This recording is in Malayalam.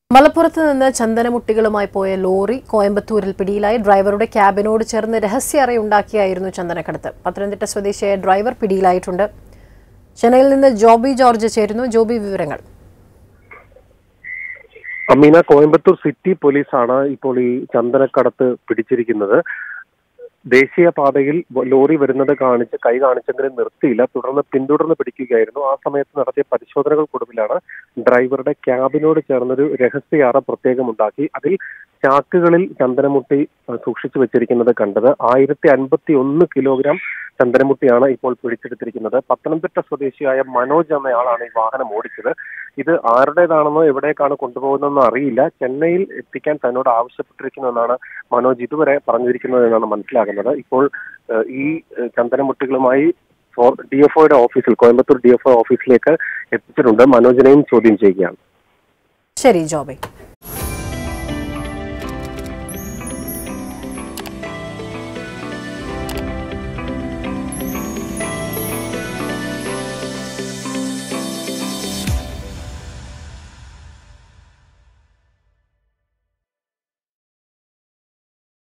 മലപ്പുറത്ത് നിന്ന് ചന്ദനമുട്ടികളുമായി പോയ ലോറി കോയമ്പത്തൂരിൽ പിടിയിലായി ഡ്രൈവറുടെ ക്യാബിനോട് ചേർന്ന് രഹസ്യ അറയുണ്ടാക്കിയായിരുന്നു ചന്ദനക്കടത്ത് പത്തനംതിട്ട സ്വദേശിയായ ഡ്രൈവർ പിടിയിലായിട്ടുണ്ട് ചെന്നൈയിൽ നിന്ന് ജോബി ജോർജ് ചേരുന്നു ജോബി വിവരങ്ങൾ അമീന കോയമ്പത്തൂർ സിറ്റി പോലീസാണ് ഇപ്പോൾ ഈ ചന്ദനക്കടത്ത് പിടിച്ചിരിക്കുന്നത് ദേശീയപാതയിൽ ലോറി വരുന്നത് കാണിച്ച് കൈ കാണിച്ചെങ്കിലും നിർത്തിയില്ല തുടർന്ന് പിന്തുടർന്ന് പിടിക്കുകയായിരുന്നു ആ സമയത്ത് നടത്തിയ പരിശോധനകൾക്കൊടുവിലാണ് ഡ്രൈവറുടെ ക്യാബിനോട് ചേർന്നൊരു രഹസ്യ അറ പ്രത്യേകം ഉണ്ടാക്കി അതിൽ ചാക്കുകളിൽ ചന്ദനമുട്ടി അഹ്, സൂക്ഷിച്ചു വെച്ചിരിക്കുന്നത് കണ്ടത് ആയിരത്തി അൻപത്തി ഒന്ന് കിലോഗ്രാം ചന്ദനമുട്ടിയാണ് ഇപ്പോൾ പിടിച്ചെടുത്തിരിക്കുന്നത് പത്തനംതിട്ട സ്വദേശിയായ മനോജ് എന്നയാളാണ് ഈ വാഹനം ഓടിച്ചത് ഇത് ആരുടേതാണെന്നോ എവിടേക്കാണ് കൊണ്ടുപോകുന്നതെന്നോ അറിയില്ല ചെന്നൈയിൽ എത്തിക്കാൻ തന്നോട് ആവശ്യപ്പെട്ടിരിക്കുന്നുവെന്നാണ് മനോജ് ഇതുവരെ പറഞ്ഞിരിക്കുന്നത് എന്നാണ് മനസ്സിലാകുന്നത് ഇപ്പോൾ ഏഹ്, ഈ ഏഹ്, ചന്ദനമുട്ടികളുമായി ഡി എഫ് ഒയുടെ ഓഫീസിൽ കോയമ്പത്തൂർ ഡി എഫ് ഒ ഓഫീസിലേക്ക് എത്തിച്ചിട്ടുണ്ട് മനോജിനെയും ചോദ്യം ചെയ്യുകയാണ് ശരി ജോബി